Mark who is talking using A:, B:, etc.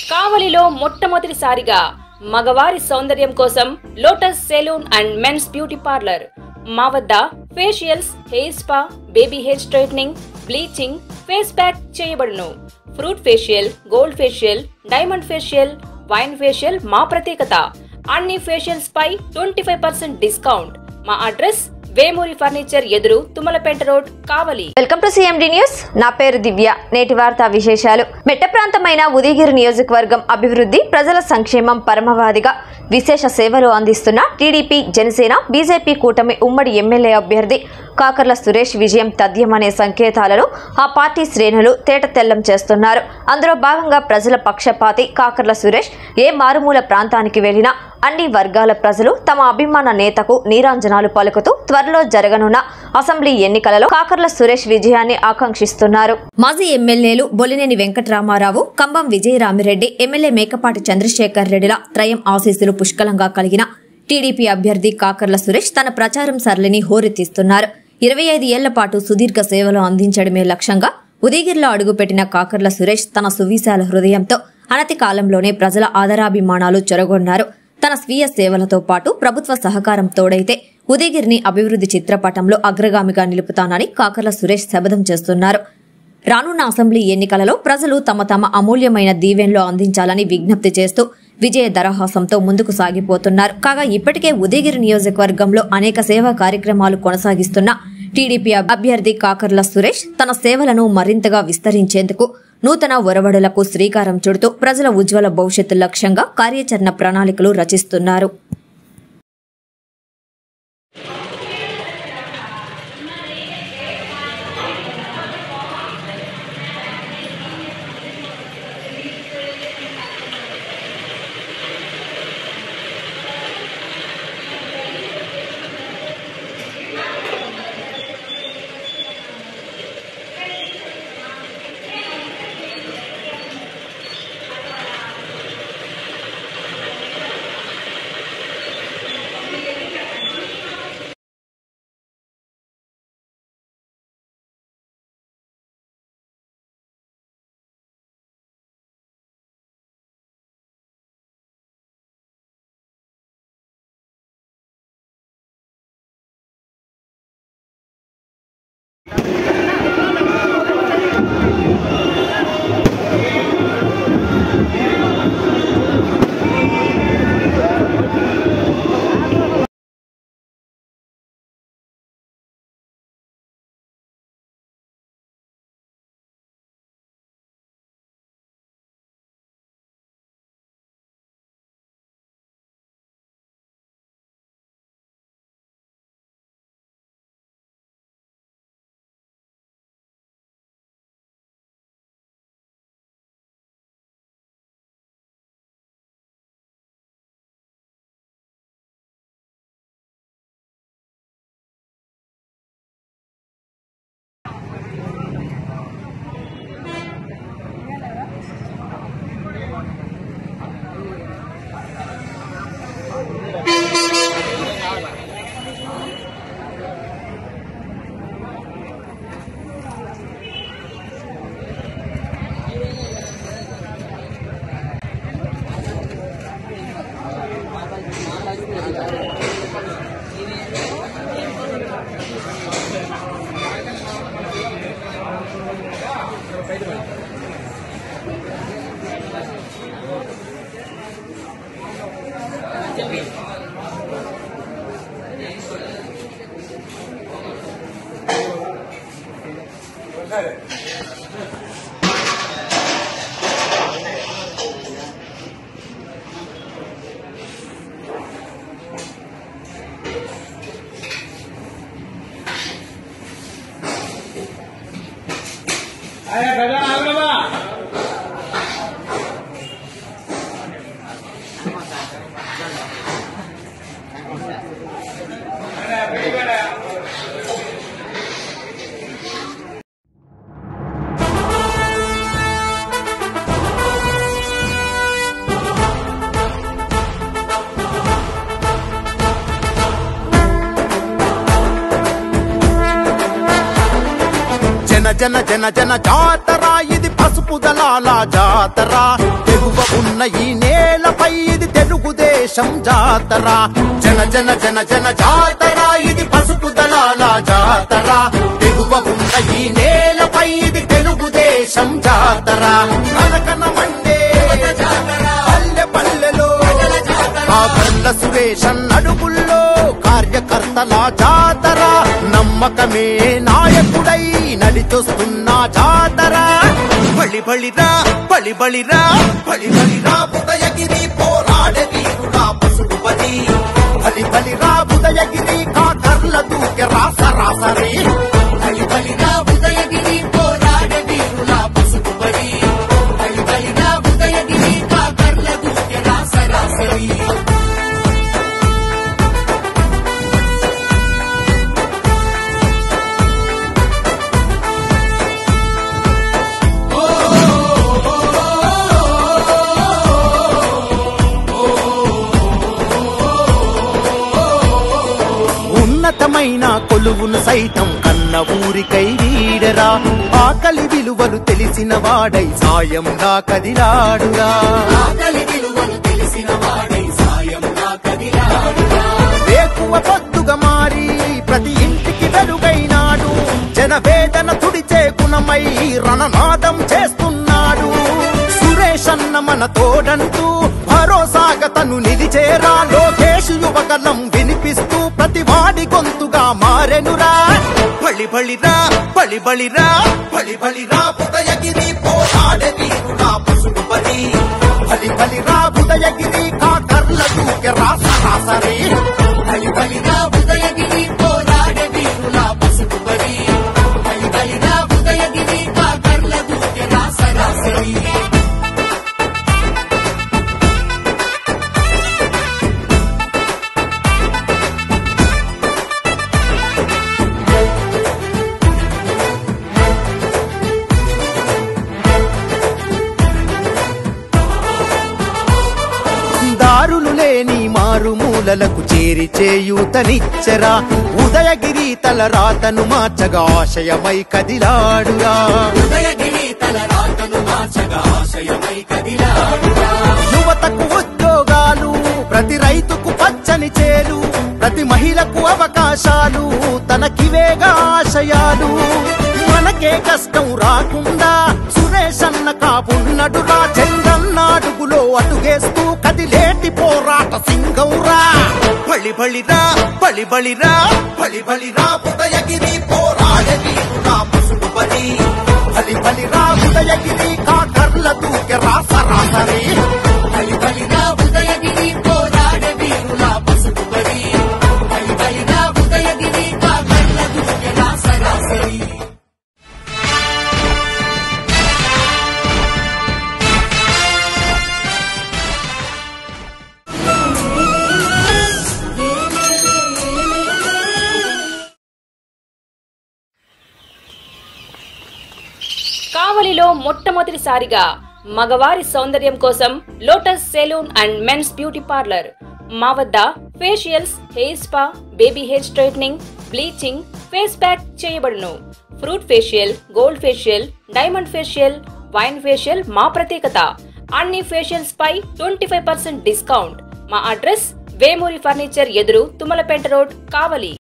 A: కావలిలో మొట్టమొదటిసారిగా మగవారి సౌందర్యం కోసం lotus salon and men's beauty parlour మా వద్ద facials hair spa baby hair straightening bleaching face pack చేయబడును fruit facial gold facial diamond facial wine facial మా ప్రత్యేకత అన్ని ఫేషియల్స్ పై ట్వంటీ ఫైవ్ పర్సెంట్ డిస్కౌంట్ మా అడ్రస్ వేమూరి ఫర్నిచర్ ఎదురు Tummalapeta road Kavali
B: welcome to CMD news నా పేరు దివ్య నేటి వార్తా విశేషాలు మెట్ట ప్రాంతమైన ఉదయగిరి నియోజకవర్గం అభివృద్ధి ప్రజల సంక్షేమం పరమవాదిగా విశేష సేవలు అందిస్తున్న టీడీపీ జనసేన బీజేపీ కూటమి ఉమ్మడి ఎమ్మెల్యే అభ్యర్థి కాకర్ల సురేష్ విజయం తథ్యమనే సంకేతాలను ఆ పార్టీ శ్రేణులు తేటతెల్లం చేస్తున్నారు అందులో భాగంగా ప్రజల పక్షపాతి కాకర్ల సురేష్ ఏ మారుమూల ప్రాంతానికి వెళ్లినా అన్ని వర్గాల ప్రజలు తమ అభిమాన నేతకు నీరాంజనాలు పలుకుతూ త్వరలో జరగనున్న అసెంబ్లీ ఎన్నికలలో కాకర్ల సురేష్ విజయాన్ని ఆకాంక్షిస్తున్నారు మాజీ ఎమ్మెల్యేలు బొలినేని వెంకటరామారావు కంబం విజయరామిరెడ్డి ఎమ్మెల్యే మేకపాటి చంద్రశేఖర్ రెడ్డిల త్రయం ఆశీస్సులు పుష్కలంగా కలిగిన టీడీపీ అభ్యర్థి కాకర్ల సురేష్ తన ప్రచారం సరళిని హోరెత్తిస్తున్నారు ఇరవై ఐదు ఏళ్ల పాటు సుదీర్ఘ సేవలు అందించడమే లక్ష్యంగా ఉదయగిరిలో అడుగుపెట్టిన కాకర్ల సురేష్ తన సువిశాల హృదయంతో అనతి కాలంలోనే ప్రజల ఆదరాభిమానాలు చెరగొన్నారు తన స్వీయ సేవలతో పాటు ప్రభుత్వ సహకారం తోడైతే ఉదయగిరిని అభివృద్ధి చిత్రపటంలో అగ్రగామిగా నిలుపుతానని కాకర్ల సురేష్ శపథం చేస్తున్నారు రానున్న అసెంబ్లీ ఎన్నికలలో ప్రజలు తమ తమ అమూల్యమైన దీవెన్లు అందించాలని విజ్ఞప్తి చేస్తూ విజయ దరహాసంతో ముందుకు సాగిపోతున్నారు కాగా ఇప్పటికే ఉదయగిరి నియోజకవర్గంలో అనేక సేవా కార్యక్రమాలు కొనసాగిస్తున్న టీడీపీ అభ్యర్థి కాకర్ల సురేష్ తన సేవలను మరింతగా విస్తరించేందుకు నూతన ఒరవడులకు శ్రీకారం చుడుతూ ప్రజల ఉజ్వల భవిష్యత్తు లక్ష్యంగా కార్యాచరణ ప్రణాళికలు రచిస్తున్నారు
C: జన జన జన జన జాతర ఇది పసుపు దళాల జాతర తెగువ ఈ నేలపై ఇది తెలుగుదేశం జాతర జన జన జన జన జాతర ఇది పసుపు దళాల జాతర దిగువ ఉన్న ఈ నేలపై ఇది తెలుగుదేశం జాతర కనకన మండే పల్లె పల్లెలో ఆ బల్ల సురేషన్ అడుగుల్లో కార్యకర్తల జాతర నమ్మకమే నాయకుడై నడిచొస్తున్న జాతర బలి బలిరా బలి బలిరా బలి బలిరా ఉదయగిరి పోరాడ వీరుడా పసుపుపతి బలి బలిరా ఉదయగిరి కాకర్ల దూకె రాస రాసరి బలి బలిరా ఉదయగిరి పోరాడ వీరుడా పసుపుపతి బలి బలిరా ఉదయగిరి కాకర్ల దూకె రాస రాసరి ఉన్నతమైన కొలువును సైతం కన్న ఊరికై వీడరా ఆకలి విలువలు తెలిసిన వాడై సాయంగా కదిలాడురా ఆకలి విలువలు తెలిసిన వాడై సాయంగా కదిలాడురా వేకువ పొద్దుగా మారి ప్రతి ఇంటికి వెలుగైనాడు జన వేదన తుడిచే గుణమై రణనాదం చేస్తున్నాడు సురేష్ అన్న మన తోడంటూ భరోసాగా తను నిలిచేరా లోకేష్ యువకలం వినిపిస్తూ ప్రతి వాడి గొంతుగా మారెనురా బలి బలిరా బలి బలిరా బలి బలిరా ఉదయగిరి పోరాడే వీరుడా పసుపుపతి బలి బలిరా ఉదయగిరి కాకర్ల దూకె రాస రాసరి బలి బలిరా ఉదయగిరి పోరాడే వీరుడా పసుపుపతి బలి బలిరా ఉదయగిరి కాకర్ల దూకె రాస రాసరి దారులు లేని మారుమూలలకు చేరి చేయూతనిచ్చరా ఉదయగిరి తల రాతను మార్చగా ఆశయమై కదిలాడురా ఉదయగిరి తల రాతను మార్చగా ఆశయమై కదిలాడురా యువతకు ఉద్యోగాలు ప్రతి రైతుకు పచ్చని చేలు ప్రతి మహిళకు అవకాశాలు తనకివేగా ఆశయాలు మనకే కష్టం రాకుండా సురేష్ అన్న కాపున్నడురా చంద్రన్నాడుగులో అడుగేస్తూ కదిలేటి పోరాట సింగౌరా బలి బలిరా బలి బలిరా బలి బలిరా ఉదయగిరి పోరాడ వీరుడా పసుపుపతి బలి బలిరా ఉదయగిరి కాకర్ల దూకె రాస రాసరి బలి బలిరా ఉదయగిరి పోరాడ వీరుడా పసుపుపతి బలి బలిరా ఉదయగిరి కాకర్ల దూకె రాస రాసరి
A: కావలిలో మొట్టమొదటిసారిగా మగవారి సౌందర్యం కోసం lotus salon and men's beauty parlour మా వద్ద facials hair spa baby hair straightening bleaching face pack చేయబడును fruit facial gold facial diamond facial wine facial మా ప్రత్యేకత అన్ని ఫేషియల్స్ పై ట్వంటీ ఫైవ్ పర్సెంట్ డిస్కౌంట్ మా అడ్రస్ వేమూరి ఫర్నిచర్ ఎదురు తుమ్మలపేట రోడ్ కావలి